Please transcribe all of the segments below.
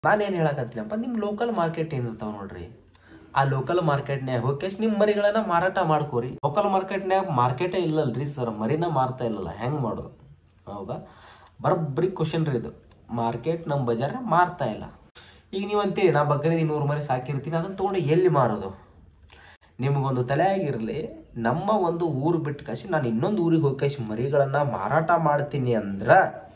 ನಾನೇನು ಹೇಳಕತ್ತೀನಪ್ಪ ನಿಮ್ಮ local market ಏನಿರ್ತಾವ ನೋಡ್ರಿ ಆ ಲೋಕಲ್ ಮಾರ್ಕೆಟ್ನ್ಯಾಗ ಹೋಗಿ ನಿಮ್ಮ ಮರಿಗಳನ್ನ ಮಾರಾಟ ಮಾಡ್ಕೋರಿ ಲೋಕಲ್ ಮಾರ್ಕೆಟ್ನ್ಯಾಗ ಮಾರ್ಕೆಟೇ ಇಲ್ಲಲ್ರಿ ಸರ್ ಮರಿನ ಮಾರ್ತಾ ಇಲ್ಲಲ್ಲ ಹೆಂಗೆ ಮಾಡೋದು ಹೌದಾ ಬರೋಬ್ಬರಿ ಕ್ವಶನ್ ರೀ ಇದು ಮಾರ್ಕೆಟ್ ನಮ್ಮ ಬಜಾರ ಮಾರ್ತಾ ಇಲ್ಲ ಈಗ ನೀವು ಅಂತೀರಿ ನಾ ಬಗ್ಗರಿದ ನೂರು ಮರಿ ಸಾಕಿರ್ತೀನಿ ಅದನ್ನು ತೊಗೊಂಡು ಎಲ್ಲಿ ಮಾರೋದು ನಿಮಗೊಂದು ತಲೆ ಆಗಿರಲಿ ನಮ್ಮ ಒಂದು ಊರು ಬಿಟ್ಟು ಕಾಶಿ ನಾನು ಇನ್ನೊಂದು ಊರಿಗೆ ಹೋಗಿ ಕಾಶಿ ಮರಿಗಳನ್ನು ಮಾರಾಟ ಮಾಡ್ತೀನಿ ಅಂದ್ರೆ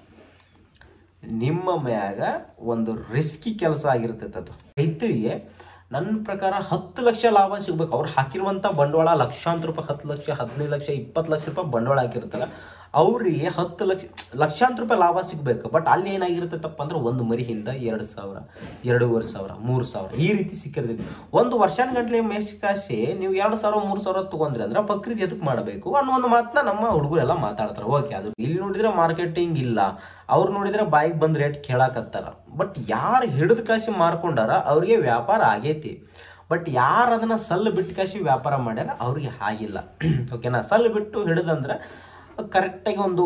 ನಿಮ್ಮ ಮ್ಯಾಗ ಒಂದು ರಿಸ್ಕಿ ಕೆಲಸ ಆಗಿರ್ತೈತೆ ಅದು ರೈತರಿಗೆ ನನ್ನ ಪ್ರಕಾರ ಹತ್ತು ಲಕ್ಷ ಲಾಭ ಸಿಗ್ಬೇಕು ಅವ್ರು ಹಾಕಿರುವಂಥ ಬಂಡವಾಳ ಲಕ್ಷಾಂತರ ರೂಪಾಯಿ ಹತ್ತು ಲಕ್ಷ ಹದಿನೈದು ಲಕ್ಷ ಇಪ್ಪತ್ತು ಲಕ್ಷ ರೂಪಾಯಿ ಬಂಡವಾಳ ಹಾಕಿರ್ತಾರೆ ಅವರಿಗೆ ಹತ್ತು ಲಕ್ಷ ಲಕ್ಷಾಂತರ ರೂಪಾಯಿ ಲಾಭ ಸಿಗ್ಬೇಕು ಬಟ್ ಅಲ್ಲಿ ಏನಾಗಿರ್ತೈತಪ್ಪ ಅಂದ್ರೆ ಒಂದು ಮರಿಯಿಂದ ಎರಡು ಸಾವಿರ ಎರಡೂವರೆ ಸಾವಿರ ಮೂರು ಸಾವಿರ ಈ ರೀತಿ ಸಿಕ್ಕಿರ್ತೈತಿ ಒಂದು ವರ್ಷಾನ ಗಂಟ್ಲೆ ಮೇಷ್ಕಾಶಿ ನೀವು ಎರಡು ಸಾವಿರ ಮೂರು ಸಾವಿರ ತಗೊಂಡ್ರಿ ಅಂದ್ರೆ ಬಕ್ರೀದ್ ಎದಕ್ಕೆ ಮಾಡಬೇಕು ಅನ್ನೋ ಒಂದು ಮಾತನ್ನ ನಮ್ಮ ಹುಡುಗರೆಲ್ಲ ಮಾತಾಡ್ತಾರೆ ಓಕೆ ಅದು ಇಲ್ಲಿ ನೋಡಿದ್ರೆ ಮಾರ್ಕೆಟಿಂಗ್ ಇಲ್ಲ ಅವ್ರು ನೋಡಿದ್ರೆ ಬಾಯಿಗೆ ಬಂದ್ ರೇಟ್ ಕೇಳಾಕತ್ತಾರ ಬಟ್ ಯಾರು ಹಿಡಿದು ಕಾಶಿ ಮಾರ್ಕೊಂಡಾರ ಅವ್ರಿಗೆ ವ್ಯಾಪಾರ ಆಗೈತಿ ಬಟ್ ಯಾರು ಅದನ್ನ ಸಲ್ಲು ಬಿಟ್ಟು ಕಾಶಿ ವ್ಯಾಪಾರ ಮಾಡ್ಯಾರ ಅವ್ರಿಗೆ ಆಗಿಲ್ಲ ಓಕೆನಾ ಸಲ್ಲು ಬಿಟ್ಟು ಹಿಡಿದಂದ್ರೆ ಕರೆಕ್ಟಾಗಿ ಒಂದು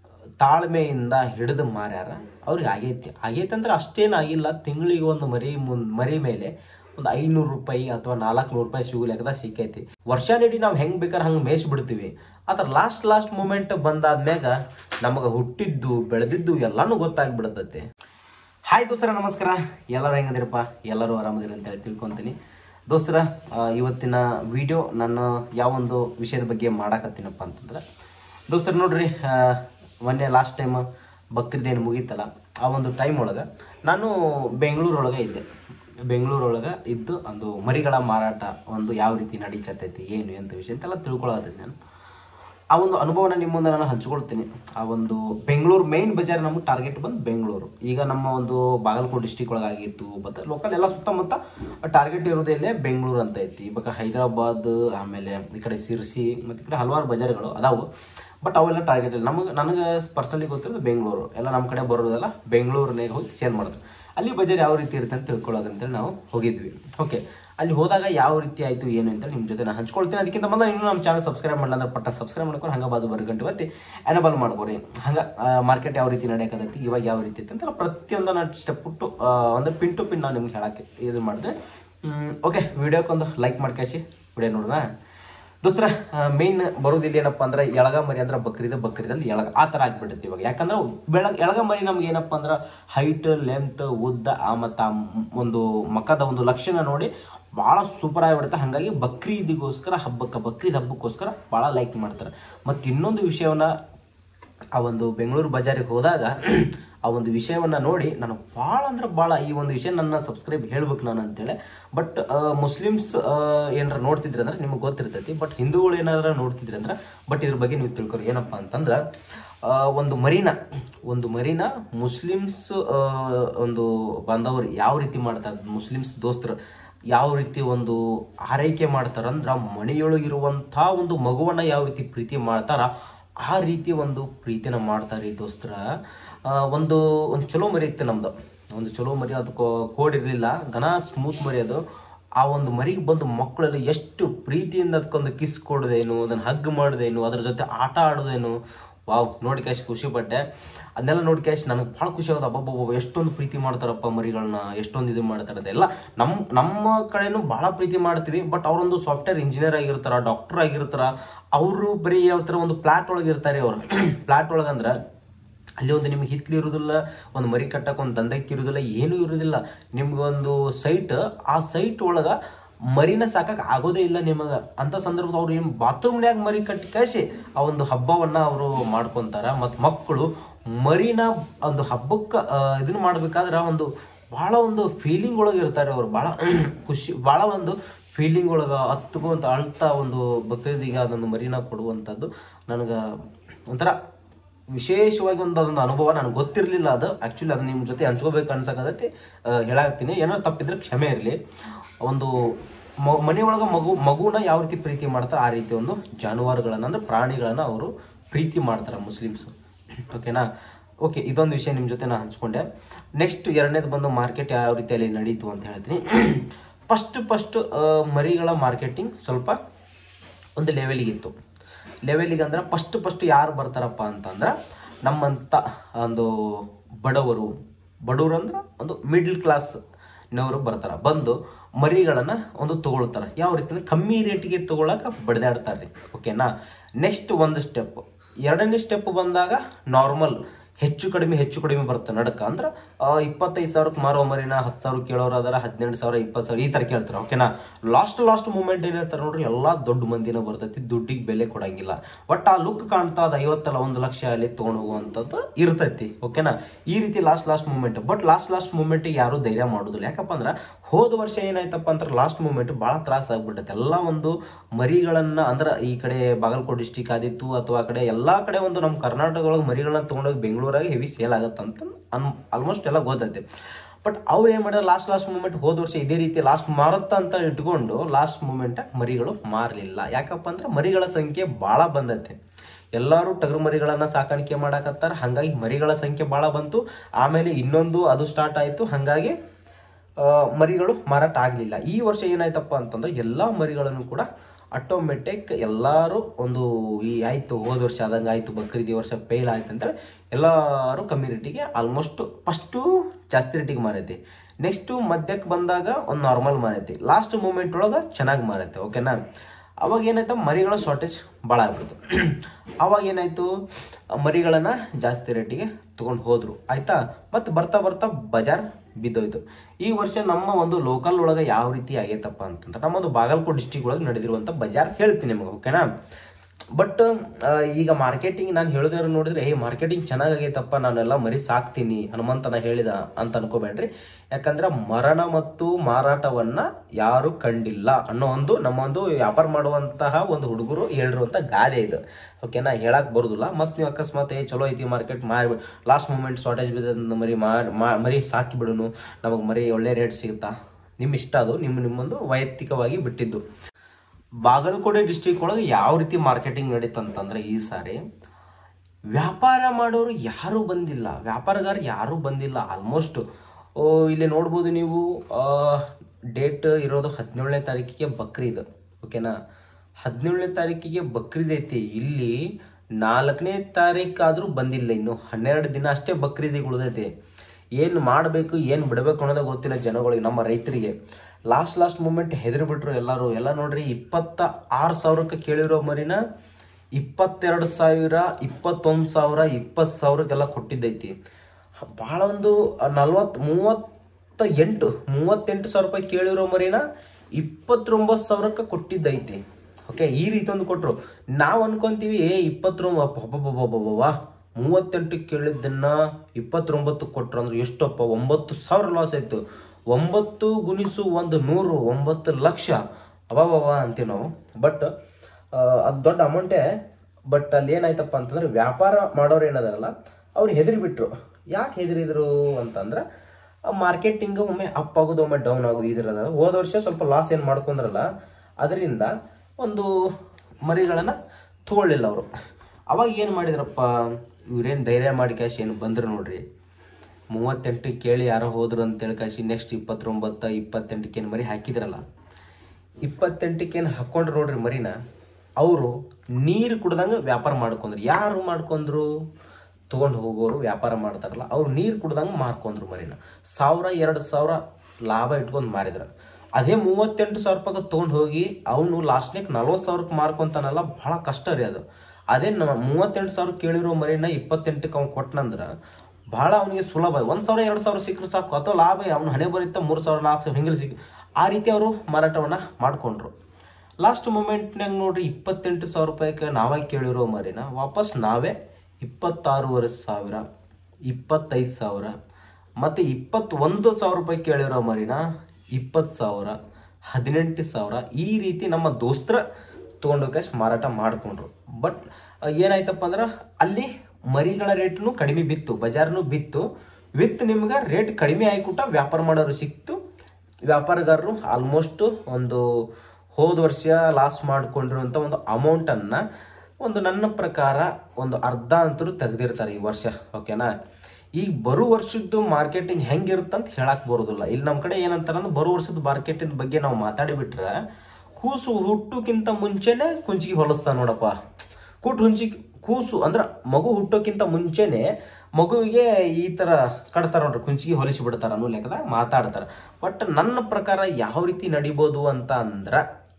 ತಾಳ್ಮೆಯಿಂದ ಹಿಡಿದು ಮಾರ್ಯಾರ ಅವ್ರಿಗೆ ಆಗೈತಿ ಆಗೈತೆ ಅಂದ್ರೆ ಅಷ್ಟೇನು ಆಗಿಲ್ಲ ತಿಂಗಳಿಗೆ ಒಂದು ಮರಿ ಮುನ್ ಮರಿ ಮೇಲೆ ಒಂದು ಐನೂರು ರೂಪಾಯಿ ಅಥವಾ ನಾಲ್ಕುನೂರು ರೂಪಾಯಿ ಸಿಗು ಲೆಕ್ಕದಾಗ ಸಿಕ್ಕೈತಿ ವರ್ಷ ನೀಡಿ ನಾವು ಹೆಂಗೆ ಬೇಕಾದ್ರೆ ಹಂಗೆ ಮೇಯ್ಸಿ ಬಿಡ್ತೀವಿ ಆದ್ರೆ ಲಾಸ್ಟ್ ಲಾಸ್ಟ್ ಮೂಮೆಂಟ್ ಬಂದಾದ್ಮ್ಯಾಗ ನಮಗೆ ಹುಟ್ಟಿದ್ದು ಬೆಳೆದಿದ್ದು ಎಲ್ಲಾನು ಗೊತ್ತಾಗ್ಬಿಡ್ತೈತಿ ಹಾಯ್ ದೋಸ್ತರ ನಮಸ್ಕಾರ ಎಲ್ಲರೂ ಹೆಂಗದಿರಪ್ಪ ಎಲ್ಲರೂ ಆರಾಮದಿರಿ ಅಂತೇಳಿ ತಿಳ್ಕೊತೀನಿ ದೋಸ್ತರ ಆ, ಇವತ್ತಿನ ವಿಡಿಯೋ ನಾನು ಯಾವೊಂದು ವಿಷಯದ ಬಗ್ಗೆ ಮಾಡಾಕತ್ತೀನಪ್ಪ ಅಂತಂದ್ರೆ ದೋಸ್ತರು ನೋಡ್ರಿ ಆ, ಮೊನ್ನೆ ಲಾಸ್ಟ್ ಟೈಮ್ ಬಕ್ರೀದ್ ಏನು ಮುಗೀತಲ್ಲ ಆ ಒಂದು ಟೈಮ್ ಒಳಗೆ ನಾನು ಬೆಂಗಳೂರೊಳಗೆ ಇದ್ದೆ ಬೆಂಗಳೂರೊಳಗೆ ಇದ್ದು ಒಂದು ಮರಿಗಳ ಮಾರಾಟ ಒಂದು ಯಾವ ರೀತಿ ನಡೀತೈತಿ ಏನು ಅಂತ ವಿಷಯ ಅಂತೆಲ್ಲ ತಿಳ್ಕೊಳತೈತಿ ನಾನು ಆ ಒಂದು ಅನುಭವನ ನಿಮ್ಮ ಮುಂದೆ ನಾನು ಹಂಚ್ಕೊಳ್ತೀನಿ ಆ ಒಂದು ಬೆಂಗಳೂರು ಮೈನ್ ಬಜಾರ್ ನಮಗೆ ಟಾರ್ಗೆಟ್ ಬಂದು ಬೆಂಗಳೂರು ಈಗ ನಮ್ಮ ಒಂದು ಬಾಗಲಕೋಟೆ ಡಿಸ್ಟಿಕ್ ಒಳಗಾಗಿತ್ತು ಮತ್ತು ಲೋಕಲ್ ಎಲ್ಲ ಸುತ್ತಮುತ್ತ ಟಾರ್ಗೆಟ್ ಇರೋದೇ ಇಲ್ಲೇ ಬೆಂಗಳೂರು ಅಂತ ಐತಿ ಇವಾಗ ಹೈದರಾಬಾದ್ ಆಮೇಲೆ ಈ ಕಡೆ ಸಿರ್ಸಿ ಮತ್ತು ಈ ಕಡೆ ಹಲವಾರು ಬಜಾರ್ಗಳು ಅದಾವು ಬಟ್ ಅವೆಲ್ಲ ಟಾರ್ಗೆಟ್ ಇಲ್ಲ ನಮಗೆ ನನಗೆ ಪರ್ಸನಲಿ ಗೊತ್ತಿರೋದು ಬೆಂಗಳೂರು ಎಲ್ಲ ನಮ್ಮ ಕಡೆ ಬರೋದೆಲ್ಲ ಬೆಂಗಳೂರಿನಾಗ ಹೋಗಿ ಸೇಲ್ ಮಾಡೋದು ಅಲ್ಲಿ ಬಜಾರ್ ಯಾವ ರೀತಿ ಇರುತ್ತೆ ಅಂತ ತಿಳ್ಕೊಳ್ಳೋದಂತೇಳಿ ನಾವು ಹೋಗಿದ್ವಿ ಓಕೆ ಅಲ್ಲಿ ಹೋದಾಗ ಯಾವ ರೀತಿ ಆಯಿತು ಏನು ಅಂತ ನಿಮ್ಮ ಜೊತೆ ನಾನು ಹಂಚ್ಕೊಳ್ತೀನಿ ಅದಕ್ಕಿಂತ ಮೊದಲು ಇನ್ನೂ ನಮ್ಮ ಚಾನಲ್ ಸಬ್ಸ್ಕ್ರೈಬ್ ಮಾಡಲ್ಲ ಅಂದ್ರೆ ಪಟ್ಟ ಸಬ್ಸ್ಕ್ರೈಬ್ ಮಾಡ್ಕೊಂಡು ಹಂಗೆ ಬಾಜು ಬರೋ ಗಂಟೆ ಒತ್ತಿ ಎನಬಲ್ ಮಾಡ್ಕೊರಿ ಹಂಗೆ ಮಾರ್ಕೆಟ್ ಯಾವ ರೀತಿ ನಡೆಯಕತ್ತೈತಿ ಇವಾಗ ಯಾವ ರೀತಿ ಐತೆ ಅಂತ ಪ್ರತಿಯೊಂದು ನಾನು ಸ್ಟೆಪ್ ಬಿಟ್ಟು ಒಂದು ಪಿನ್ ಟು ಪಿನ್ ನಾನು ನಿಮ್ಗೆ ಹೇಳಕ್ಕೆ ಇದು ಮಾಡಿದೆ ಓಕೆ ವಿಡಿಯೋಕ್ಕೊಂದು ಲೈಕ್ ಮಾಡ್ಕಾಸಿ ವಿಡಿಯೋ ನೋಡೋಣ ದೋಸ್ತರ ಮೇನ್ ಬರೋದಿಲ್ಲ ಏನಪ್ಪ ಅಂದ್ರೆ ಎಳಗ ಮರಿ ಅಂದ್ರೆ ಬಕ್ರೀದ ಬಕ್ರೀದಲ್ಲಿ ಎಳಗ ಆ ಥರ ಆಗ್ಬಿಡುತ್ತೆ ಇವಾಗ ಯಾಕಂದ್ರೆ ಬೆಳಗ ಎಳಗ ಮರಿ ನಮ್ಗೆ ಏನಪ್ಪ ಅಂದ್ರೆ ಹೈಟ್ ಲೆಂತ್ ಉದ್ದ ಆ ಮತ್ತು ಆ ಮ್- ಒಂದು ಮಕ್ಕದ ಒಂದು ಲಕ್ಷಣ ನೋಡಿ ಭಾಳ ಸೂಪರ್ ಆಗಿಬಿಡುತ್ತೆ ಹಾಗಾಗಿ ಬಕ್ರೀದಿಗೋಸ್ಕರ ಹಬ್ಬಕ್ಕೆ ಬಕ್ರೀದ್ ಹಬ್ಬಕ್ಕೋಸ್ಕರ ಭಾಳ ಲೈಕ್ ಮಾಡ್ತಾರೆ ಮತ್ತು ಇನ್ನೊಂದು ವಿಷಯವನ್ನ ಆ ಒಂದು ಬೆಂಗಳೂರು ಬಜಾರಿಗೆ ಹೋದಾಗ ಆ ಒಂದು ವಿಷಯವನ್ನು ನೋಡಿ ನಾನು ಭಾಳ ಅಂದ್ರೆ ಭಾಳ ಈ ಒಂದು ವಿಷಯ ನನ್ನ ಸಬ್ಸ್ಕ್ರೈಬ್ ಹೇಳ್ಬೇಕು ನಾನು ಅಂತೇಳಿ ಬಟ್ ಮುಸ್ಲಿಮ್ಸ್ ಏನಾರ ನೋಡ್ತಿದ್ರೆ ಅಂದ್ರೆ ನಿಮಗೆ ಗೊತ್ತಿರ್ತೈತಿ ಬಟ್ ಹಿಂದೂಗಳು ಏನಾರ ನೋಡ್ತಿದ್ರೆ ಅಂದ್ರೆ ಬಟ್ ಇದ್ರ ಬಗ್ಗೆ ನೀವು ತಿಳ್ಕೊರಿ ಏನಪ್ಪ ಅಂತಂದ್ರೆ ಆ, ಒಂದು ಮರಿನ ಒಂದು ಮರಿನ ಮುಸ್ಲಿಮ್ಸ್ ಆ, ಒಂದು ಬಾಂಧವರು ಯಾವ ರೀತಿ ಮಾಡ್ತಾರೆ ಮುಸ್ಲಿಮ್ಸ್ ದೋಸ್ತರು ಯಾವ ರೀತಿ ಒಂದು ಆರೈಕೆ ಮಾಡ್ತಾರಂದ್ರ ಮನೆಯೊಳಗಿರುವಂಥ ಒಂದು ಮಗುವನ್ನ ಯಾವ ರೀತಿ ಪ್ರೀತಿ ಮಾಡ್ತಾರ ಆ ರೀತಿ ಒಂದು ಪ್ರೀತಿನ ಮಾಡ್ತಾರೆ ಈ ದೋಸ್ತರ ಆ, ಒಂದು ಒಂದು ಚಲೋ ಮರಿ ಇತ್ತು ನಮ್ದು ಒಂದು ಚಲೋ ಮರಿ ಅದು ಕೋಡ್ ಇರಲಿಲ್ಲ ಘನ ಸ್ಮೂತ್ ಮರಿ ಅದು ಆ ಒಂದು ಮರಿಗೆ ಬಂದು ಮಕ್ಕಳೆಲ್ಲ ಎಷ್ಟು ಪ್ರೀತಿಯಿಂದ ಅದಕ್ಕೊಂದು ಕಿಸ್ ಕೊಡೋದೇನು ಅದನ್ನು ಹಗ್ ಮಾಡೋದೇನು ಅದ್ರ ಜೊತೆ ಆಟ ಆಡೋದೇನು ವಾವ್ ನೋಡಿ ಕ್ಯಾಶ್ ಖುಷಿ ಪಟ್ಟೆ ಅದನ್ನೆಲ್ಲ ನೋಡಿ ಕ್ಯಾಶ್ ನನಗೆ ಭಾಳ ಖುಷಿ ಆಗೋದು ಅಬ್ಬಬ್ಬ ಎಷ್ಟೊಂದು ಪ್ರೀತಿ ಮಾಡ್ತಾರಪ್ಪ ಮರಿಗಳನ್ನ ಎಷ್ಟೊಂದು ಇದು ಮಾಡ್ತಾರೆ ಅದೆಲ್ಲ ನಮ್ಮ ನಮ್ಮ ಕಡೆನೂ ಭಾಳ ಪ್ರೀತಿ ಮಾಡ್ತೀವಿ ಬಟ್ ಅವರೊಂದು ಸಾಫ್ಟ್ವೇರ್ ಇಂಜಿನಿಯರ್ ಆಗಿರ್ತಾರ ಡಾಕ್ಟರ್ ಆಗಿರ್ತಾರ ಅವರು ಬರೀ ಯಾವ ಥರ ಒಂದು ಪ್ಲಾಟ್ ಒಳಗೆ ಇರ್ತಾರೆ ಅವರು ಪ್ಲಾಟ್ ಒಳಗಂದ್ರೆ ಅಲ್ಲಿ ಒಂದು ನಿಮ್ಗೆ ಹಿತ್ಲು ಇರೋದಿಲ್ಲ ಒಂದು ಮರಿ ಕಟ್ಟಕ್ಕೆ ಒಂದು ದಂಧಕ್ಕೆ ಇರೋದಿಲ್ಲ ಏನೂ ಇರೋದಿಲ್ಲ ನಿಮ್ಗೊಂದು ಸೈಟ್ ಆ ಸೈಟ್ ಒಳಗೆ ಮರಿನ ಸಾಕಕ್ಕೆ ಆಗೋದೇ ಇಲ್ಲ ನಿಮಗೆ ಅಂಥ ಸಂದರ್ಭದಲ್ಲಿ ಅವ್ರು ಏನು ಬಾತ್ರೂಮ್ನ್ಯಾಗ ಮರಿ ಕಟ್ಟಿ ಕಳಿಸಿ ಆ ಒಂದು ಹಬ್ಬವನ್ನು ಅವರು ಮಾಡ್ಕೊತಾರ ಮತ್ತು ಮಕ್ಕಳು ಮರಿನ ಒಂದು ಹಬ್ಬಕ್ಕೆ ಇದನ್ನ ಮಾಡ್ಬೇಕಾದ್ರೆ ಒಂದು ಭಾಳ ಒಂದು ಫೀಲಿಂಗ್ ಒಳಗೆ ಇರ್ತಾರೆ ಅವರು ಭಾಳ ಖುಷಿ ಭಾಳ ಒಂದು ಫೀಲಿಂಗ್ ಒಳಗೆ ಹತ್ಕೊಂತ ಅಳ್ತಾ ಒಂದು ಬಕ್ರೀದಿಗೆ ಅದೊಂದು ಮರಿನ ಕೊಡುವಂಥದ್ದು ನನಗೆ ಒಂಥರ ವಿಶೇಷವಾಗಿ ಒಂದು ಅದೊಂದು ಅನುಭವ ನನಗೆ ಗೊತ್ತಿರಲಿಲ್ಲ ಅದು ಆ್ಯಕ್ಚುಲಿ ಅದು ನಿಮ್ಮ ಜೊತೆ ಹಂಚ್ಕೋಬೇಕು ಅನ್ಸಕತ್ತೈತಿ ಹೇಳಾಕ್ತೀನಿ ಏನೋ ತಪ್ಪಿದ್ರೆ ಕ್ಷಮೆ ಇರಲಿ ಒಂದು ಮ ಮನೆಯೊಳಗೆ ಮಗು ಮಗುನ ಯಾವ ರೀತಿ ಪ್ರೀತಿ ಮಾಡ್ತಾರೆ ಆ ರೀತಿ ಒಂದು ಜಾನುವಾರುಗಳನ್ನು ಅಂದ್ರೆ ಪ್ರಾಣಿಗಳನ್ನು ಅವರು ಪ್ರೀತಿ ಮಾಡ್ತಾರೆ ಮುಸ್ಲಿಮ್ಸು ಓಕೆನಾ ಓಕೆ ಇದೊಂದು ವಿಷಯ ನಿಮ್ಮ ಜೊತೆ ನಾನು ಹಂಚ್ಕೊಂಡೆ ನೆಕ್ಸ್ಟ್ ಎರಡನೇದು ಬಂದು ಮಾರ್ಕೆಟ್ ಯಾವ ರೀತಿಯಲ್ಲಿ ನಡೀತು ಅಂತ ಹೇಳ್ತೀನಿ ಫಸ್ಟ್ ಫಸ್ಟ್ ಮರಿಗಳ ಮಾರ್ಕೆಟಿಂಗ್ ಸ್ವಲ್ಪ ಒಂದು ಲೆವೆಲಿಗಿತ್ತು ಲೆವೆಲಿಗೆ ಅಂದ್ರೆ ಫಸ್ಟ್ ಫಸ್ಟ್ ಯಾರು ಬರ್ತಾರಪ್ಪ ಅಂತಂದ್ರೆ ನಮ್ಮಂಥ ಒಂದು ಬಡವರು ಬಡವರು ಅಂದ್ರೆ ಒಂದು ಮಿಡ್ಲ್ ಕ್ಲಾಸ್ ನವರು ಬರ್ತಾರ ಬಂದು ಮರಿಗಳನ್ನ ಒಂದು ತಗೊಳ್ತಾರ ಯಾವ ರೀತಿ ಅಂದ್ರೆ ಕಮ್ಮಿ ರೇಟಿಗೆ ತಗೊಳಕ ಬಡ್ದಾಡ್ತಾರ್ರಿ ಓಕೆನಾ ನೆಕ್ಸ್ಟ್ ಒಂದು ಸ್ಟೆಪ್ ಎರಡನೇ ಸ್ಟೆಪ್ ಬಂದಾಗ ನಾರ್ಮಲ್ ಹೆಚ್ಚು ಕಡಿಮೆ ಹೆಚ್ಚು ಕಡಿಮೆ ಬರುತ್ತೆ ನಡಕ ಅಂದ್ರೆ ಆ, ಇಪ್ಪತ್ತೈದು ಸಾವಿರಕ್ಕೆ ಮಾರೋ ಮರಿನ ಹತ್ತು ಸಾವಿರ ಕೇಳೋರು ಅದರ ಹದಿನೆಂಟು ಸಾವಿರ ಇಪ್ಪತ್ತು ಸಾವಿರ ಈ ಥರ ಕೇಳ್ತಾರೆ ಓಕೆನಾ ಲಾಸ್ಟ್ ಲಾಸ್ಟ್ ಮೂಮೆಂಟ್ ಏನ್ ಹೇಳ್ತಾರೆ ನೋಡ್ರಿ ಎಲ್ಲ ದೊಡ್ಡ ಮಂದಿನ ಬರ್ತೈತಿ ದುಡ್ಡಿಗೆ ಬೆಲೆ ಕೊಡಂಗಿಲ್ಲ ಒಟ್ಟು ಆ ಲುಕ್ ಕಾಣ್ತಾ ಅದು ಐವತ್ತಲ್ಲ ಒಂದು ಲಕ್ಷ ಅಲ್ಲಿ ತೊಗೊಂಡು ಹೋಗುವಂಥದ್ದು ಇರ್ತೈತಿ ಓಕೆನಾ ಈ ರೀತಿ last last moment but last last moment ಯಾರು ಧೈರ್ಯ ಮಾಡೋದಿಲ್ಲ ಯಾಕಪ್ಪ ಅಂದ್ರೆ ಹೋದ ವರ್ಷ ಏನಾಯ್ತಪ್ಪ ಅಂದ್ರೆ ಲಾಸ್ಟ್ ಮೂಮೆಂಟ್ ಭಾಳ ತ್ರಾಸ ಆಗ್ಬಿಟ್ಟೈತೆ ಎಲ್ಲ ಒಂದು ಮರಿಗಳನ್ನ ಅಂದ್ರೆ ಈ ಕಡೆ ಬಾಗಲಕೋಟೆ ಡಿಸ್ಟಿಕ್ ಆದಿತ್ತು ಅಥವಾ ಆ ಕಡೆ ಎಲ್ಲಾ ಕಡೆ ಒಂದು ನಮ್ಮ ಕರ್ನಾಟಕದೊಳಗೆ ಮರಿಗಳನ್ನ ತೊಗೊಂಡೋಗಿ ಬೆಂಗಳೂರಾಗ ಹೆವಿ ಸೇಲ್ ಆಗತ್ತಂತ ಅನ್ ಆಲ್ಮೋಸ್ಟ್ ಎಲ್ಲ ಗೊತ್ತೈತೆ ಬಟ್ ಅವ್ರು ಏನು ಮಾಡಿದ್ರೆ ಲಾಸ್ಟ್ ಲಾಸ್ಟ್ ಮೂಮೆಂಟ್ ಹೋದ ವರ್ಷ ಇದೇ ರೀತಿ ಲಾಸ್ಟ್ ಮಾರುತ್ತ ಅಂತ ಇಟ್ಕೊಂಡು ಲಾಸ್ಟ್ ಮೂಮೆಂಟ್ ಮರಿಗಳು ಮಾರಲಿಲ್ಲ ಯಾಕಪ್ಪ ಅಂದ್ರೆ ಮರಿಗಳ ಸಂಖ್ಯೆ ಭಾಳ ಬಂದೈತೆ ಎಲ್ಲರೂ ಟಗರು ಮರಿಗಳನ್ನ ಸಾಕಾಣಿಕೆ ಮಾಡಾಕತ್ತಾರ ಹಾಗಾಗಿ ಮರಿಗಳ ಸಂಖ್ಯೆ ಭಾಳ ಬಂತು ಆಮೇಲೆ ಇನ್ನೊಂದು ಅದು ಸ್ಟಾರ್ಟ್ ಆಯಿತು ಹಾಗಾಗಿ ಆ, ಮರಿಗಳು ಮಾರಾಟ ಆಗಲಿಲ್ಲ ಈ ವರ್ಷ ಏನಾಯ್ತಪ್ಪ ಅಂತಂದ್ರೆ ಎಲ್ಲ ಮರಿಗಳನ್ನು ಕೂಡ ಆಟೋಮೆಟಿಕ್ ಎಲ್ಲರೂ ಒಂದು ಈ ಆಯ್ತು ಹೋದ ವರ್ಷ ಆದಂಗೆ ಆಯ್ತು ಬಕ್ರೀದ್ ಈ ವರ್ಷ ಫೇಲ್ ಆಯ್ತು ಅಂತೇಳಿ ಎಲ್ಲರೂ ಕಮ್ಮಿ ರೇಟಿಗೆ ಆಲ್ಮೋಸ್ಟ್ ಫಸ್ಟು ಜಾಸ್ತಿ ರೇಟಿಗೆ ಮಾರೈತಿ ನೆಕ್ಸ್ಟು ಮಧ್ಯಕ್ಕೆ ಬಂದಾಗ ಒಂದು ನಾರ್ಮಲ್ ಮಾರೈತಿ ಲಾಸ್ಟ್ ಮೂಮೆಂಟ್ ಒಳಗೆ ಚೆನ್ನಾಗಿ ಮಾರೈತೆ ಓಕೆನಾ ಅವಾಗ ಏನಾಯ್ತು ಮರಿಗಳ ಶಾರ್ಟೇಜ್ ಭಾಳ ಆಗ್ಬಿಡ್ತು ಅವಾಗ ಏನಾಯ್ತು ಮರಿಗಳನ್ನ ಜಾಸ್ತಿ ರೇಟಿಗೆ ತಗೊಂಡು ಹೋದ್ರು ಆಯ್ತಾ ಮತ್ತೆ ಬರ್ತಾ ಬರ್ತಾ ಬಜಾರ್ ಬಿದ್ದೋಯ್ತು ಈ ವರ್ಷ ನಮ್ಮ ಒಂದು ಲೋಕಲ್ ಒಳಗೆ ಯಾವ ರೀತಿ ಆಗೈತಪ್ಪ ಅಂತಂದ್ರೆ ನಮ್ಮ ಒಂದು ಬಾಗಲಕೋಟೆ ಡಿಸ್ಟಿಕ್ ಒಳಗೆ ನಡೆದಿರುವಂಥ ಬಜಾರ್ ಹೇಳ್ತೀನಿ ನಿಮಗೆ ಓಕೆನಾ ಬಟ್ ಈಗ ಮಾರ್ಕೆಟಿಂಗ್ ನಾನು ಹೇಳಿದ್ರೆ ನೋಡಿದ್ರೆ ಏ ಮಾರ್ಕೆಟಿಂಗ್ ಚೆನ್ನಾಗೈತಪ್ಪ ನಾನೆಲ್ಲ ಮರಿ ಸಾಕ್ತೀನಿ ಹನುಮಂತನ ಹೇಳಿದ ಅಂತ ಅನ್ಕೋಬೇಡ್ರಿ ಯಾಕಂದ್ರೆ ಮರಣ ಮತ್ತು ಮಾರಾಟವನ್ನ ಯಾರು ಕಂಡಿಲ್ಲ ಅನ್ನೋ ಒಂದು ನಮ್ಮ ಒಂದು ವ್ಯಾಪಾರ ಮಾಡುವಂತಹ ಒಂದು ಹುಡುಗರು ಹೇಳಿರುವಂಥ ಗಾದೆ ಇದು ಓಕೆನಾ ಹೇಳಕ್ ಬರುದಿಲ್ಲ ಮತ್ತೆ ನೀವು ಅಕಸ್ಮಾತ್ ಏ ಚಲೋ ಐತಿ ಮಾರ್ಕೆಟ್ ಮಾರಿ ಲಾಸ್ಟ್ ಮೂಮೆಂಟ್ ಶಾರ್ಟೇಜ್ ಬಿದ್ದ ಮರಿ ಮಾರ್- ಮಾ- ಮರಿ ಸಾಕಿ ಬಿಡುನು ನಮಗೆ ಮರಿ ಒಳ್ಳೆ ರೇಟ್ ಸಿಗುತ್ತಾ ನಿಮ್ಮ ಇಷ್ಟ ಅದು ನಿಮ್ಮ ನಿಮ್ಮೊಂದು ವೈಯಕ್ತಿಕವಾಗಿ ಬಿಟ್ಟಿದ್ದು ಬಾಗಲಕೋಟೆ ಡಿಸ್ಟಿಕ್ ಒಳಗೆ ಯಾವ ರೀತಿ ಮಾರ್ಕೆಟಿಂಗ್ ನಡೀತಂತಂದ್ರೆ ಈ ಸಾರಿ ವ್ಯಾಪಾರ ಮಾಡೋರು ಯಾರೂ ಬಂದಿಲ್ಲ ವ್ಯಾಪಾರಗಾರ ಯಾರೂ ಬಂದಿಲ್ಲ ಆಲ್ಮೋಸ್ಟ್ ಇಲ್ಲಿ ನೋಡ್ಬೋದು ನೀವು ಡೇಟ್ ಇರೋದು ಹದಿನೇಳನೇ ತಾರೀಕಿಗೆ ಬಕ್ರೀದ್ ಓಕೆನಾ ಹದಿನೇಳನೇ ತಾರೀಕಿಗೆ ಬಕ್ರೀದ್ ಐತಿ ಇಲ್ಲಿ ನಾಲ್ಕನೇ ತಾರೀಕಾದ್ರೂ ಬಂದಿಲ್ಲ ಇನ್ನು ಹನ್ನೆರಡು ದಿನ ಅಷ್ಟೇ ಬಕ್ರೀದಿಗೆ ಉಳಿದೈತಿ ಏನು ಮಾಡಬೇಕು ಏನು ಬಿಡಬೇಕು ಅನ್ನೋದೇ ಗೊತ್ತಿಲ್ಲ ಜನಗಳಿಗೆ ನಮ್ಮ ರೈತರಿಗೆ ಲಾಸ್ಟ್ ಲಾಸ್ಟ್ ಮೂಮೆಂಟ್ ಹೆದರಿ ಬಿಟ್ರು ಎಲ್ಲರೂ ಎಲ್ಲ ನೋಡ್ರಿ ಇಪ್ಪತ್ತ ಆರು ಸಾವಿರಕ್ಕೆ ಕೇಳಿರೋ ಮರಿನ ಇಪ್ಪತ್ತೆರಡು ಸಾವಿರ ಇಪ್ಪತ್ತೊಂದು ಸಾವಿರ ಇಪ್ಪತ್ತು ಸಾವಿರಕ್ಕೆಲ್ಲ ಕೊಟ್ಟಿದ್ದೈತಿ ಭಾಳ ಒಂದು ನಲ್ವತ್ತು ಮೂವತ್ತ ಎಂಟು ಮೂವತ್ತೆಂಟು ಸಾವಿರ ರೂಪಾಯಿ ಕೇಳಿರೋ ಮರಿನ ಇಪ್ಪತ್ತೊಂಬತ್ತು ಸಾವಿರಕ್ಕೆ ಕೊಟ್ಟಿದ್ದೈತಿ ಓಕೆ ಈ ರೀತಿ ಒಂದು ಕೊಟ್ಟರು ನಾವು ಅನ್ಕೊಂತೀವಿ ಏ ಇಪ್ಪತ್ತೊಂಬ ಮೂವತ್ತೆಂಟು ಕೇಳಿದ್ದನ್ನ ಇಪ್ಪತ್ತೊಂಬತ್ತು ಕೊಟ್ರು ಅಂದ್ರೆ ಎಷ್ಟಪ್ಪ ಒಂಬತ್ತು ಸಾವಿರ ಲಾಸ್ ಆಯ್ತು ಒಂಬತ್ತು ಗುಣಿಸು ಒಂದು ನೂರು ಒಂಬತ್ತು ಲಕ್ಷ ಅವಾವ ಅಂತೀವಿ ನಾವು ಬಟ್ ಅದು ದೊಡ್ಡ ಅಮೌಂಟೇ ಬಟ್ ಅಲ್ಲಿ ಏನಾಯ್ತಪ್ಪ ಅಂತಂದ್ರೆ ವ್ಯಾಪಾರ ಮಾಡೋರು ಏನದಾರಲ್ಲ ಅವ್ರು ಹೆದರಿ ಬಿಟ್ರು ಯಾಕೆ ಹೆದರಿದ್ರು ಅಂತಂದ್ರೆ ಮಾರ್ಕೆಟಿಂಗ್ ಒಮ್ಮೆ ಅಪ್ ಆಗೋದು ಒಮ್ಮೆ ಡೌನ್ ಆಗೋದು ಇದ್ರದ ಹೋದ ವರ್ಷ ಸ್ವಲ್ಪ ಲಾಸ್ ಏನು ಮಾಡ್ಕೊಂಡ್ರಲ್ಲ ಅದರಿಂದ ಒಂದು ಮರಿಗಳನ್ನು ತಗೊಳ್ಳಿಲ್ಲ ಅವರು ಅವಾಗ ಏನು ಮಾಡಿದ್ರಪ್ಪ ಇವ್ರೇನು ಧೈರ್ಯ ಮಾಡಿ ಕ್ಯಾಶ್ ಏನು ಬಂದ್ರು ನೋಡ್ರಿ ಮೂವತ್ತೆಂಟು ಕೇಳಿ ಯಾರೋ ಹೋದ್ರು ಅಂತೇಳಿ ಕಾಶಿ ನೆಕ್ಸ್ಟ್ ಇಪ್ಪತ್ತೊಂಬತ್ತು ಇಪ್ಪತ್ತೆಂಟಕ್ಕೆ ಏನು ಮರಿ ಹಾಕಿದ್ರಲ್ಲ ಇಪ್ಪತ್ತೆಂಟಕ್ಕೇನು ಹಾಕೊಂಡ್ರು ನೋಡ್ರಿ ಮರಿನ ಅವರು ನೀರು ಕುಡ್ದಂಗೆ ವ್ಯಾಪಾರ ಮಾಡ್ಕೊಂಡ್ರು ಯಾರು ಮಾಡ್ಕೊಂಡ್ರು ತೊಗೊಂಡು ಹೋಗೋರು ವ್ಯಾಪಾರ ಮಾಡ್ತಾರಲ್ಲ ಅವ್ರು ನೀರು ಕುಡ್ದಂಗೆ ಮಾರ್ಕೊಂಡ್ರು ಮರಿನ ಸಾವಿರ ಎರಡು ಸಾವಿರ ಲಾಭ ಇಟ್ಕೊಂಡು ಮಾರಿದ್ರು ಅದೇ ಮೂವತ್ತೆಂಟು ಸಾವಿರ ರೂಪಾಯಿಗೆ ತೊಗೊಂಡು ಹೋಗಿ ಅವನು ಲಾಸ್ಟ್ನೇಕ್ ನಲ್ವತ್ತು ಸಾವಿರಕ್ಕೆ ಮಾರ್ಕೊಂತಾನಲ್ಲ ಭಾಳ ಕಷ್ಟ ರೀ ಅದು ಅದೇ ನಮ್ಮ ಮೂವತ್ತೆಂಟು ಸಾವಿರ ಕೇಳಿರೋ ಮರಿನ ಇಪ್ಪತ್ತೆಂಟಕ್ಕೆ ಅವ್ನು ಕೊಟ್ಟನಂದ್ರೆ ಭಾಳ ಅವನಿಗೆ ಸುಲಭ ಒಂದು ಸಾವಿರ ಎರಡು ಸಾವಿರ ಸಿಕ್ಕರೆ ಸಾಕು ಅಥವಾ ಲಾಭ ಅವ್ನು ಹಣೆ ಬರೀತ ಮೂರು ಸಾವಿರ ನಾಲ್ಕು ಸಾವಿರ ಹಿಂಗೆ ಸಿಕ್ಕ ಆ ರೀತಿ ಅವರು ಮಾರಾಟವನ್ನು ಮಾಡಿಕೊಂಡ್ರು ಲಾಸ್ಟ್ ಮೂಮೆಂಟ್ನಾಗ ನೋಡ್ರಿ ಇಪ್ಪತ್ತೆಂಟು ಸಾವಿರ ರೂಪಾಯಿಗೆ ನಾವೇ ಕೇಳಿರೋ ಮರಿನ ವಾಪಸ್ ನಾವೇ ಇಪ್ಪತ್ತಾರೂವರೆ ಸಾವಿರ ಇಪ್ಪತ್ತೈದು ಸಾವಿರ ಮತ್ತು ಇಪ್ಪತ್ತೊಂದು ಸಾವಿರ ರೂಪಾಯಿ ಕೇಳಿರೋ ಮರಿನ ಇಪ್ಪತ್ತು ಸಾವಿರ ಹದಿನೆಂಟು ಸಾವಿರ ಈ ರೀತಿ ನಮ್ಮ ದೋಸ್ತರ ತೊಗೊಂಡು ಕ್ಯಾಶ್ ಮಾರಾಟ ಮಾಡಿಕೊಂಡ್ರು ಬಟ್ ಏನಾಯ್ತಪ್ಪ ಅಂದ್ರೆ ಅಲ್ಲಿ ಮರಿಗಳ ರೇಟ್ನು ಕಡಿಮೆ ಬಿತ್ತು ಬಜಾರ್ನು ಬಿತ್ತು ವಿತ್ ನಿಮ್ಗೆ ರೇಟ್ ಕಡಿಮೆ ಆಯ್ಕೊಟ್ಟ ವ್ಯಾಪಾರ ಮಾಡೋರು ಸಿಕ್ತು ವ್ಯಾಪಾರಗಾರರು ಆಲ್ಮೋಸ್ಟ್ ಒಂದು ಹೋದ ವರ್ಷ ಲಾಸ್ ಮಾಡ್ಕೊಂಡಿರುವಂಥ ಒಂದು ಅಮೌಂಟನ್ನು ಒಂದು ನನ್ನ ಪ್ರಕಾರ ಒಂದು ಅರ್ಧ ಅಂತರೂ ತೆಗೆದಿರ್ತಾರೆ ಈ ವರ್ಷ ಓಕೆನಾ ಈಗ ಬರೋ ವರ್ಷದ್ದು ಮಾರ್ಕೆಟಿಂಗ್ ಹೆಂಗಿರುತ್ತಂತ ಹೇಳಕ್ ಬರೋದಿಲ್ಲ ಇಲ್ಲಿ ನಮ್ಮ ಕಡೆ ಏನಂತಾರ ಅಂದ್ರೆ ಬರೋ ವರ್ಷದ ಮಾರ್ಕೆಟಿನ ಬಗ್ಗೆ ನಾವು ಮಾತಾಡಿಬಿಟ್ರೆ ಕೂಸು ಹುಟ್ಟೋಕ್ಕಿಂತ ಮುಂಚೆನೆ ಕುಂಚಿಗೆ ಹೊಲಸ್ತಾನ ನೋಡಪ್ಪ ಕೂಟು ಹುಂಚಿ ಕೂಸು ಅಂದ್ರೆ ಮಗು ಹುಟ್ಟೋಕ್ಕಿಂತ ಮುಂಚೆನೆ ಮಗುವಿಗೆ ಈ ಥರ ಕಟ್ತಾರ ನೋಡ್ರಿ ಕುಂಚಿಗೆ ಹೊಲಿಸಿ ಬಿಡ್ತಾರ ಅನ್ನೋ ಲೆಕ್ಕದಾಗ ಮಾತಾಡ್ತಾರೆ ಬಟ್ ನನ್ನ ಪ್ರಕಾರ ಯಾವ ರೀತಿ ನಡಿಬೋದು ಅಂತ ಅಂದ್ರೆ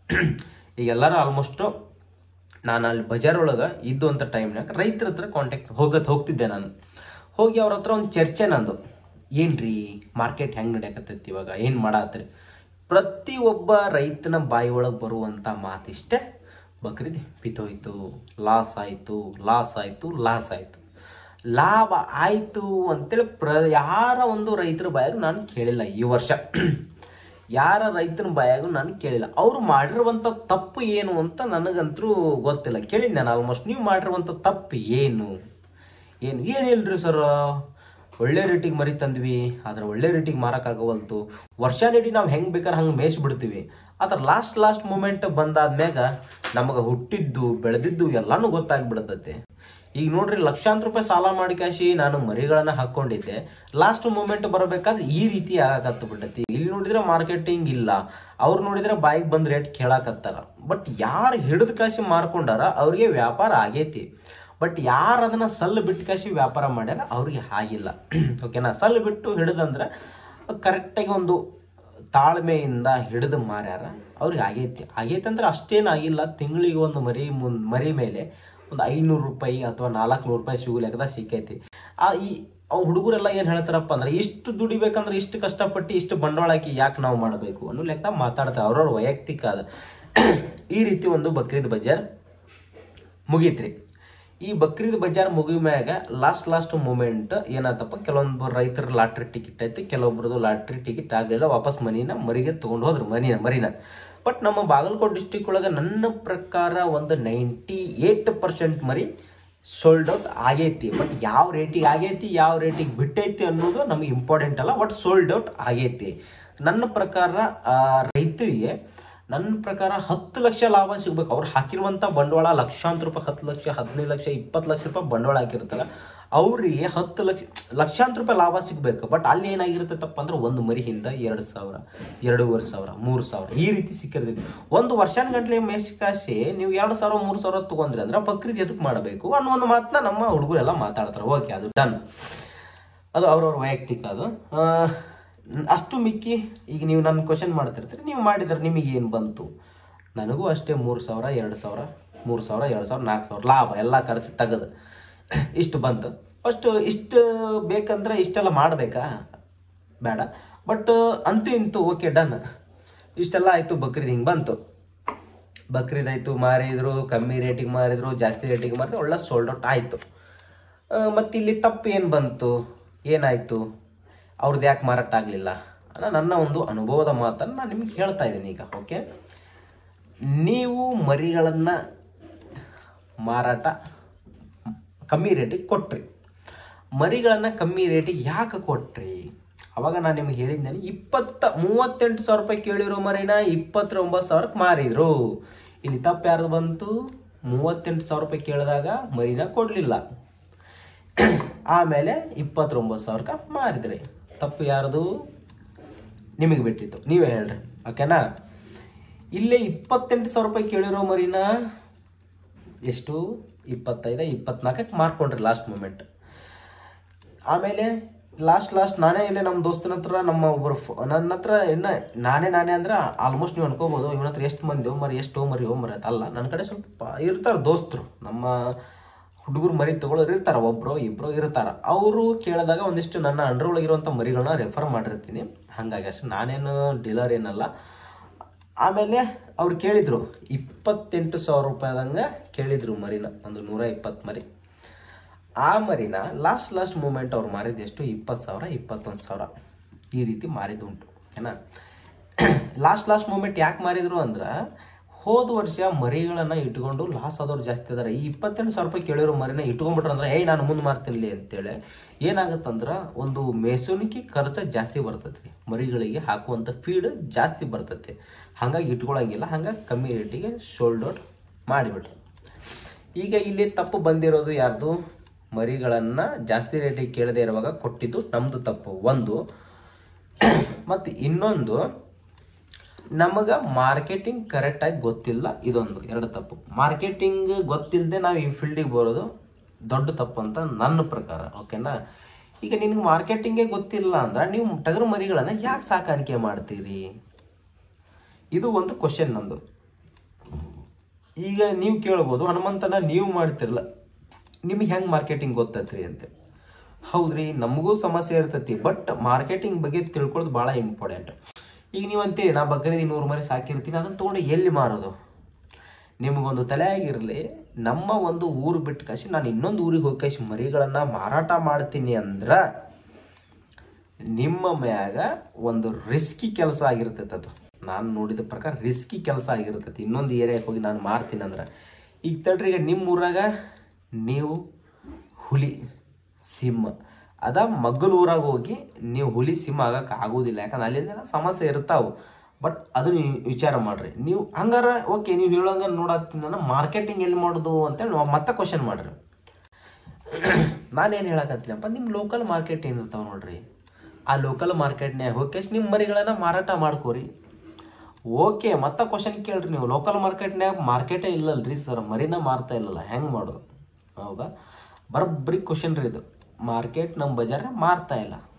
ಈಗ ಎಲ್ಲರೂ ಆಲ್ಮೋಸ್ಟು ನಾನು ಅಲ್ಲಿ ಬಜಾರ್ ಒಳಗೆ ಇದ್ದು ಅಂತ ಟೈಮ್ನಾಗ ರೈತರ ಹತ್ರ ಕಾಂಟ್ಯಾಕ್ಟ್ ಹೋಗತ್ ಹೋಗ್ತಿದ್ದೆ ನಾನು ಹೋಗಿ ಅವ್ರ ಹತ್ರ ಒಂದು ಚರ್ಚೆ ನಂದು ಏನ್ರಿ ಮಾರ್ಕೆಟ್ ಹೆಂಗೆ ನಡೆಯಕತ್ತೈತಿ ಇವಾಗ ಏನು ಮಾಡತ್ರಿ ಪ್ರತಿಯೊಬ್ಬ ರೈತನ ಬಾಯಿ ಒಳಗೆ ಬರುವಂಥ ಮಾತಿಷ್ಟೇ ಬಕ್ರೀದ್ ಬಿತ್ತೋಯ್ತು ಲಾಸ್ ಆಯಿತು ಲಾಸ್ ಆಯಿತು ಲಾಸ್ ಆಯಿತು ಲಾಭ ಆಯಿತು ಅಂತೇಳಿ ಪ್ರ ಯಾರ ಒಂದು ರೈತರ ಬಾಯಾಗ ನಾನು ಕೇಳಿಲ್ಲ ಈ ವರ್ಷ ಯಾರ ರೈತನ ಬಾಯಾಗೂ ನಾನು ಕೇಳಿಲ್ಲ ಅವ್ರು ಮಾಡಿರುವಂಥ ತಪ್ಪು ಏನು ಅಂತ ನನಗಂತೂ ಗೊತ್ತಿಲ್ಲ ಕೇಳಿದ್ದೆ ನಾನು ಆಲ್ಮೋಸ್ಟ್ ನೀವು ಮಾಡಿರುವಂಥ ತಪ್ಪು ಏನು ಏನು ಏನಿಲ್ರಿ ಸರ್ ಒಳ್ಳೆ ರೇಟಿಗೆ ಮರಿ ತಂದ್ವಿ ಆದ್ರೆ ಒಳ್ಳೆ ರೇಟಿಗೆ ಮಾರಕ್ಕಾಗವಲ್ತು ವರ್ಷ ನೀಡಿ ನಾವು ಹೆಂಗೆ ಬೇಕಾದ್ರೆ ಹಂಗೆ ಮೇಯಿಸ್ಬಿಡ್ತೀವಿ ಆದ್ರೆ ಲಾಸ್ಟ್ ಲಾಸ್ಟ್ ಮೂಮೆಂಟ್ ಬಂದಾದ್ಮ್ಯಾಗ ನಮಗೆ ಹುಟ್ಟಿದ್ದು ಬೆಳೆದಿದ್ದು ಎಲ್ಲಾನು ಗೊತ್ತಾಗ್ಬಿಡ್ತೈತೆ ಈಗ ನೋಡ್ರಿ ಲಕ್ಷಾಂತರ ರೂಪಾಯಿ ಸಾಲ ಮಾಡಿ ಕಾಶಿ ನಾನು ಮರಿಗಳನ್ನ ಹಾಕೊಂಡಿದ್ದೆ ಲಾಸ್ಟ್ ಮೂಮೆಂಟ್ ಬರಬೇಕಾದ್ರೆ ಈ ರೀತಿ ಆಗಕತ್ತ ಬಿಟ್ಟೈತಿ ಇಲ್ಲಿ ನೋಡಿದ್ರೆ ಮಾರ್ಕೆಟಿಂಗ್ ಇಲ್ಲ ಅವ್ರು ನೋಡಿದ್ರೆ ಬಾಯಿಗೆ ಬಂದ್ ರೇಟ್ ಕೇಳಾಕತ್ತಾರ ಬಟ್ ಯಾರು ಹಿಡಿದು ಕಾಶಿ ಮಾರ್ಕೊಂಡಾರ ಅವ್ರಿಗೆ ವ್ಯಾಪಾರ ಆಗೈತಿ ಬಟ್ ಯಾರು ಅದನ್ನ ಸಲ್ಲು ಬಿಟ್ಟು ಕಾಶಿ ವ್ಯಾಪಾರ ಮಾಡ್ಯಾರ ಅವ್ರಿಗೆ ಆಗಿಲ್ಲ ಓಕೆನಾ ಸಲ್ಲು ಬಿಟ್ಟು ಹಿಡಿದಂದ್ರೆ ಕರೆಕ್ಟಾಗಿ ಒಂದು ತಾಳ್ಮೆಯಿಂದ ಹಿಡಿದು ಮಾರ್ಯಾರ ಅವ್ರಿಗೆ ಆಗೈತಿ ಆಗೈತೆ ಅಂದ್ರೆ ಅಷ್ಟೇನಾಗಿಲ್ಲ ತಿಂಗಳಿಗೆ ಒಂದು ಮರಿ ಮುನ್ ಮರಿ ಮೇಲೆ ಒಂದು ಐನೂರು ರೂಪಾಯಿ ಅಥವಾ ನಾಲ್ಕುನೂರು ರೂಪಾಯಿ ಸಿಗು ಲೆಕ್ಕದಾಗ ಸಿಕ್ಕೈತಿ ಆ ಈ ಅವು ಹುಡುಗರೆಲ್ಲ ಏನು ಹೇಳ್ತಾರಪ್ಪ ಅಂದ್ರೆ ಇಷ್ಟು ದುಡಿಬೇಕಂದ್ರೆ ಇಷ್ಟು ಕಷ್ಟಪಟ್ಟು ಇಷ್ಟು ಬಂಡವಾಳ ಹಾಕಿ ಯಾಕೆ ನಾವು ಮಾಡಬೇಕು ಅನ್ನೋ ಲೆಕ್ಕ ಮಾತಾಡ್ತಾರೆ ಅವ್ರವ್ರ ವೈಯಕ್ತಿಕ ಅದ ಈ ರೀತಿ ಒಂದು ಬಕ್ರೀದ್ ಬಜಾರ್ ಮುಗೀತ್ರಿ ಈ ಬಕ್ರೀದ್ ಬಜಾರ್ ಮುಗಿದ ಮ್ಯಾಗ ಲಾಸ್ಟ್ ಲಾಸ್ಟ್ ಮೂಮೆಂಟ್ ಏನಾತಪ್ಪ ಕೆಲವೊಂದು ರೈತರ ಲಾಟ್ರಿ ಟಿಕೆಟ್ ಐತಿ ಕೆಲವೊಬ್ರದ್ದು ಲಾಟ್ರಿ ಟಿಕೆಟ್ ಆಗಲಿಲ್ಲ ವಾಪಸ್ ಮನಿನ ಮರಿಗೆ ತೊಗೊಂಡು ಹೋದ್ರು ಮನಿನ ಮರಿನ ಬಟ್ ನಮ್ಮ ಬಾಗಲಕೋಟೆ ಡಿಸ್ಟಿಕ್ ಒಳಗೆ ನನ್ನ ಪ್ರಕಾರ ಒಂದು ನೈಂಟಿ ಏಟ್ ಪರ್ಸೆಂಟ್ ಮರಿ ಸೋಲ್ಡ್ ಔಟ್ ಆಗೈತಿ ಬಟ್ ಯಾವ ರೇಟಿಗೆ ಆಗೈತಿ ಯಾವ ರೇಟಿಗೆ ಬಿಟ್ಟೈತಿ ಅನ್ನೋದು ನಮಗೆ ಇಂಪಾರ್ಟೆಂಟ್ ಅಲ್ಲ ಬಟ್ ಸೋಲ್ಡ್ ಔಟ್ ಆಗೈತಿ ನನ್ನ ಪ್ರಕಾರ ಆ, ರೈತರಿಗೆ ನನ್ನ ಪ್ರಕಾರ ಹತ್ತು ಲಕ್ಷ ಲಾಭ ಸಿಗ್ಬೇಕು ಅವ್ರು ಹಾಕಿರುವಂಥ ಬಂಡವಾಳ ಲಕ್ಷಾಂತರ ರೂಪಾಯಿ ಹತ್ತು ಲಕ್ಷ ಹದಿನೈದು ಲಕ್ಷ ಇಪ್ಪತ್ತು ಲಕ್ಷ ರೂಪಾಯಿ ಬಂಡವಾಳ ಹಾಕಿರ್ತಾರೆ ಅವ್ರಿಗೆ ಹತ್ತು ಲಕ್ಷ ಲಕ್ಷಾಂತರ ರೂಪಾಯಿ ಲಾಭ ಸಿಗ್ಬೇಕು ಬಟ್ ಅಲ್ಲಿ ಏನಾಗಿರ್ತೈತಪ್ಪ ಅಂದ್ರೆ ಒಂದು ಮರಿಯಿಂದ ಎರಡು ಸಾವಿರ ಎರಡೂವರೆ ಸಾವಿರ ಮೂರು ಸಾವಿರ ಈ ರೀತಿ ಸಿಕ್ಕಿರ್ತೈತಿ ಒಂದು ವರ್ಷಾನ ಗಂಟ್ಲೆ ಮೇಷ್ಕಾಶಿ ನೀವು ಎರಡು ಸಾವಿರ ಮೂರು ಸಾವಿರ ತೊಗೊಂಡ್ರಿ ಅಂದ್ರೆ ಬಕ್ರೀದ್ ಎದಕ್ಕೆ ಮಾಡಬೇಕು ಅನ್ನೋ ಒಂದು ಮಾತನ್ನ ನಮ್ಮ ಹುಡುಗರೆಲ್ಲ ಮಾತಾಡ್ತಾರೆ ಓಕೆ ಅದು ಡನ್ ಅದು ಅವ್ರವ್ರ ವೈಯಕ್ತಿಕ ಅದು ಆ, ಅಷ್ಟು ಮಿಕ್ಕಿ ಈಗ ನೀವು ನನ್ನ ಕ್ವಶನ್ ಮಾಡ್ತಿರ್ತೀರಿ ನೀವು ಮಾಡಿದ್ರೆ ನಿಮಗೆ ಏನು ಬಂತು ನನಗೂ ಅಷ್ಟೇ ಮೂರು ಸಾವಿರ ಎರಡು ಸಾವಿರ ಮೂರು ಸಾವಿರ ಎರಡು ಸಾವಿರ ನಾಲ್ಕು ಸಾವಿರ ಲಾಭ ಎಲ್ಲ ಖರ್ಚು ತೆಗೆದು ಇಷ್ಟು ಬಂತು ಫಸ್ಟು ಇಷ್ಟು ಬೇಕಂದ್ರೆ ಇಷ್ಟೆಲ್ಲ ಮಾಡಬೇಕಾ ಬೇಡ ಬಟ್ ಅಂತೂ ಇಂತೂ ಓಕೆ ಡನ್ ಇಷ್ಟೆಲ್ಲ ಆಯಿತು ಬಕ್ರೀದ್ ಹಿಂಗೆ ಬಂತು ಬಕ್ರೀದ್ ಆಯಿತು ಮಾರಿದ್ರು ಕಮ್ಮಿ ರೇಟಿಗೆ ಮಾರಿದ್ರು ಜಾಸ್ತಿ ರೇಟಿಗೆ ಮಾರಿದ್ರು ಒಳ್ಳೆ ಸೋಲ್ಡ್ ಔಟ್ ಆಯಿತು ಮತ್ತು ಇಲ್ಲಿ ತಪ್ಪು ಏನು ಬಂತು ಏನಾಯಿತು ಅವ್ರದ್ದು ಯಾಕೆ ಮಾರಾಟ ಆಗಲಿಲ್ಲ ಅನ್ನೋ ನನ್ನ ಒಂದು ಅನುಭವದ ಮಾತನ್ನು ನಾನು ನಿಮ್ಗೆ ಹೇಳ್ತಾ ಇದ್ದೀನಿ ಈಗ ಓಕೆ ನೀವು ಮರಿಗಳನ್ನು ಮಾರಾಟ ಕಮ್ಮಿ ರೇಟಿಗೆ ಕೊಟ್ರಿ ಮರಿಗಳನ್ನು ಕಮ್ಮಿ ರೇಟಿಗೆ ಯಾಕೆ ಕೊಟ್ರಿ ಅವಾಗ ನಾನು ನಿಮ್ಗೆ ಹೇಳಿದ್ದೇನೆ ಇಪ್ಪತ್ತ ಮೂವತ್ತೆಂಟು ಸಾವಿರ ರೂಪಾಯಿ ಕೇಳಿರೋ ಮರಿನ ಇಪ್ಪತ್ತೊಂಬತ್ತು ಸಾವಿರಕ್ಕೆ ಮಾರಿದ್ರು ಇಲ್ಲಿ ತಪ್ಪು ಯಾರ್ದು ಬಂತು ಮೂವತ್ತೆಂಟು ಸಾವಿರ ರೂಪಾಯಿ ಕೇಳಿದಾಗ ಮರಿನ ಕೊಡಲಿಲ್ಲ ಆಮೇಲೆ ಇಪ್ಪತ್ತೊಂಬತ್ತು ಸಾವಿರಕ್ಕೆ ಮಾರಿದ್ರಿ ತಪ್ಪು ಯಾರ್ದು ನಿಮಗೆ ಬಿಟ್ಟಿತ್ತು ನೀವೇ ಹೇಳ್ರಿ ಓಕೆನಾ ಇಲ್ಲೇ ಇಪ್ಪತ್ತೆಂಟು ಸಾವಿರ ರೂಪಾಯಿ ಕೇಳಿರೋ ಮರಿನ ಎಷ್ಟು ಇಪ್ಪತ್ತೈದು ಇಪ್ಪತ್ನಾಲ್ಕಕ್ಕೆ ಮಾರ್ಕೊಂಡ್ರಿ ಲಾಸ್ಟ್ ಮೂಮೆಂಟ್ ಆಮೇಲೆ ಲಾಸ್ಟ್ ಲಾಸ್ಟ್ ನಾನೇ ಇಲ್ಲೇ ನಮ್ಮ ದೋಸ್ತನ ಹತ್ರ ನಮ್ಮ ಒಬ್ಬರು ಫೋ- ನನ್ನ ಹತ್ರ ಇನ್ನ ನಾನೇ ನಾನೇ ಅಂದ್ರೆ ಆಲ್ಮೋಸ್ಟ್ ನೀವು ಅನ್ಕೋಬೋದು ಇವನ ಹತ್ರ ಎಷ್ಟು ಮಂದಿ ಮರಿ ಎಷ್ಟು ಮರಿ ಮರಿ ಅಂತ ಅಲ್ಲ ನನ್ನ ಕಡೆ ಸ್ವಲ್ಪ ಇರ್ತಾರೆ ದೋಸ್ತರು ನಮ್ಮ ಹುಡುಗರು ಮರಿ ತಗೊಳ್ಳೋರು ಇರ್ತಾರೆ ಒಬ್ರು ಇಬ್ರು ಇರ್ತಾರೆ ಅವರು ಕೇಳಿದಾಗ ಒಂದಿಷ್ಟು ನನ್ನ ಅಂಡರ್ ಒಳಗಿರುವಂಥ ಮರಿಗಳನ್ನ ರೆಫರ್ ಮಾಡಿರ್ತೀನಿ ಹಾಗಾಗಿ ಅಷ್ಟೇ ನಾನೇನು ಡೀಲರ್ ಏನಲ್ಲ ಆಮೇಲೆ ಅವ್ರು ಕೇಳಿದ್ರು ಇಪ್ಪತ್ತೆಂಟು ಸಾವಿರ ರೂಪಾಯಿದಂಗೆ ಕೇಳಿದ್ರು ಮರಿನ ಒಂದು ನೂರ ಇಪ್ಪತ್ತು ಮರಿ ಆ ಮರಿನ ಲಾಸ್ಟ್ ಲಾಸ್ಟ್ ಮೂಮೆಂಟ್ ಅವ್ರು ಮಾರಿದ್ದು ಎಷ್ಟು ಇಪ್ಪತ್ತು ಸಾವಿರ ಇಪ್ಪತ್ತೊಂದು ಸಾವಿರ ಈ ರೀತಿ ಮಾರಿದ್ದುಂಟು ಓಕೆನಾ ಲಾಸ್ಟ್ ಲಾಸ್ಟ್ ಮೂಮೆಂಟ್ ಯಾಕೆ ಮಾರಿದ್ರು ಅಂದ್ರೆ ಹೋದ ವರ್ಷ ಮರಿಗಳನ್ನು ಇಟ್ಕೊಂಡು ಲಾಸ್ ಆದವ್ರು ಜಾಸ್ತಿ ಅದಾರೆ ಈ ಇಪ್ಪತ್ತೆಂಟು ಸಾವಿರ ರೂಪಾಯಿ ಕೇಳಿರೋ ಮರಿನ ಇಟ್ಕೊಂಡ್ಬಿಟ್ರೆ ಅಂದ್ರೆ ಏಯ್ ನಾನು ಮುಂದೆ ಮಾರ್ತಿರ್ಲಿ ಅಂತೇಳಿ ಏನಾಗುತ್ತಂದ್ರೆ ಒಂದು ಮೇಸೋನಿಕೆ ಖರ್ಚು ಜಾಸ್ತಿ ಬರ್ತೈತಿ ಮರಿಗಳಿಗೆ ಹಾಕುವಂಥ ಫೀಡ್ ಜಾಸ್ತಿ ಬರ್ತೈತಿ ಹಾಗಾಗಿ ಇಟ್ಕೊಳಂಗಿಲ್ಲ ಹಾಗಾಗಿ ಕಮ್ಮಿ ರೇಟಿಗೆ ಶೋಲ್ಡ್ ಔಟ್ ಮಾಡಿಬಿಟ್ರು ಈಗ ಇಲ್ಲಿ ತಪ್ಪು ಬಂದಿರೋದು ಯಾರ್ದು ಮರಿಗಳನ್ನು ಜಾಸ್ತಿ ರೇಟಿಗೆ ಕೇಳದೆ ಇರುವಾಗ ಕೊಟ್ಟಿದ್ದು ನಮ್ಮದು ತಪ್ಪು ಒಂದು ಮತ್ತು ಇನ್ನೊಂದು ನಮಗೆ ಮಾರ್ಕೆಟಿಂಗ್ ಕರೆಕ್ಟಾಗಿ ಗೊತ್ತಿಲ್ಲ ಇದೊಂದು ಎರಡು ತಪ್ಪು ಮಾರ್ಕೆಟಿಂಗ್ ಗೊತ್ತಿಲ್ಲದೆ ನಾವು ಈ ಫೀಲ್ಡಿಗೆ ಬರೋದು ದೊಡ್ಡ ತಪ್ಪು ಅಂತ ನನ್ನ ಪ್ರಕಾರ ಓಕೆನಾ ಈಗ ನಿನ್ಗೆ ಮಾರ್ಕೆಟಿಂಗೇ ಗೊತ್ತಿಲ್ಲ ಅಂದ್ರೆ ನೀವು ಟಗರು ಮರಿಗಳನ್ನು ಯಾಕೆ ಸಾಕಾಣಿಕೆ ಮಾಡ್ತೀರಿ ಇದು ಒಂದು ಕ್ವಶನ್ ನಂದು ಈಗ ನೀವು ಕೇಳ್ಬೋದು ಹನುಮಂತನ ನೀವು ಮಾಡ್ತಿರಲ್ಲ ನಿಮಗೆ ಹೆಂಗೆ ಮಾರ್ಕೆಟಿಂಗ್ ಗೊತ್ತೈತ್ರಿ ಅಂತ ಹೌದ್ರಿ ನಮಗೂ ಸಮಸ್ಯೆ ಇರ್ತೈತಿ ಬಟ್ ಮಾರ್ಕೆಟಿಂಗ್ ಬಗ್ಗೆ ತಿಳ್ಕೊಳ್ಳೋದು ಭಾಳ ಇಂಪಾರ್ಟೆಂಟ್ ಈಗ ನೀವು ಅಂತೀರಿ ನಾ ಬಗ್ಗರಿದಿ ನೂರು ಮರಿ ಸಾಕಿರ್ತೀನಿ ಅದನ್ನು ತೊಗೊಂಡು ಎಲ್ಲಿ ಮಾರೋದು ನಿಮಗೊಂದು ತಲೆ ಆಗಿರಲಿ ನಮ್ಮ ಒಂದು ಊರು ಬಿಟ್ಟು ಕಸಿ ನಾನು ಇನ್ನೊಂದು ಊರಿಗೆ ಹೋಗಿ ಕಸಿ ಮರಿಗಳನ್ನು ಮಾರಾಟ ಮಾಡ್ತೀನಿ ಅಂದ್ರೆ ನಿಮ್ಮ ಮ್ಯಾಗ ಒಂದು ರಿಸ್ಕಿ ಕೆಲಸ ಆಗಿರ್ತೈತೆ ಅದು ನಾನು ನೋಡಿದ ಪ್ರಕಾರ ರಿಸ್ಕಿ ಕೆಲಸ ಆಗಿರ್ತೈತಿ ಇನ್ನೊಂದು ಏರಿಯಾಗೆ ಹೋಗಿ ನಾನು ಮಾರ್ತೀನಿ ಅಂದ್ರೆ ಈಗ ತಡ್ರಿ ಈಗ ನಿಮ್ಮ ಊರಾಗ ನೀವು ಹುಲಿ ಸಿಂಹ ಅದ ಮಗ್ಗಲ ಊರಾಗ ಹೋಗಿ ನೀವು ಹುಲಿ ಸಿಂಹ ಆಗಕ್ಕೆ ಆಗೋದಿಲ್ಲ ಯಾಕಂದ್ರೆ ಅಲ್ಲಿಂದ ಸಮಸ್ಯೆ ಇರ್ತಾವೆ ಬಟ್ ಅದನ್ನ ನೀವು ವಿಚಾರ ಮಾಡ್ರಿ ನೀವು ಹಂಗಾರ ಓಕೆ ನೀವು ಹೇಳೋಂಗ ನೋಡತ್ತೀನಿ ಮಾರ್ಕೆಟಿಂಗ್ ಎಲ್ಲಿ ಮಾಡೋದು ಅಂತೇಳಿ ನಾವು ಮತ್ತೆ ಕ್ವಶನ್ ಮಾಡ್ರಿ ನಾನೇನು ಹೇಳಕತ್ತೀನಪ್ಪ ನಿಮ್ಮ ಲೋಕಲ್ ಮಾರ್ಕೆಟ್ ಏನಿರ್ತಾವೆ ನೋಡ್ರಿ ಆ ಲೋಕಲ್ ಮಾರ್ಕೆಟ್ನ್ಯಾಗ ಹೋಗಿ ನಿಮ್ಮ ಮರಿಗಳನ್ನು ಮಾರಾಟ ಮಾಡ್ಕೋರಿ ಓಕೆ ಮತ್ತೆ ಕ್ವಶನ್ ಕೇಳ್ರಿ ನೀವು ಲೋಕಲ್ ಮಾರ್ಕೆಟ್ನ್ಯಾಗ ಮಾರ್ಕೆಟೇ ಇಲ್ಲಲ್ರಿ ಸರ್ ಮರಿನ ಮಾರ್ತಾ ಇಲ್ಲಲ್ಲ ಹೆಂಗೆ ಮಾಡೋದು ಹೌದಾ ಬರೋಬ್ಬರಿ ಕ್ವಶನ್ ರೀ ಇದು ಮಾರ್ಕೆಟ್ ನಮ್ಮ ಬಜಾರ ಮಾರ್ತಾ ಇಲ್ಲ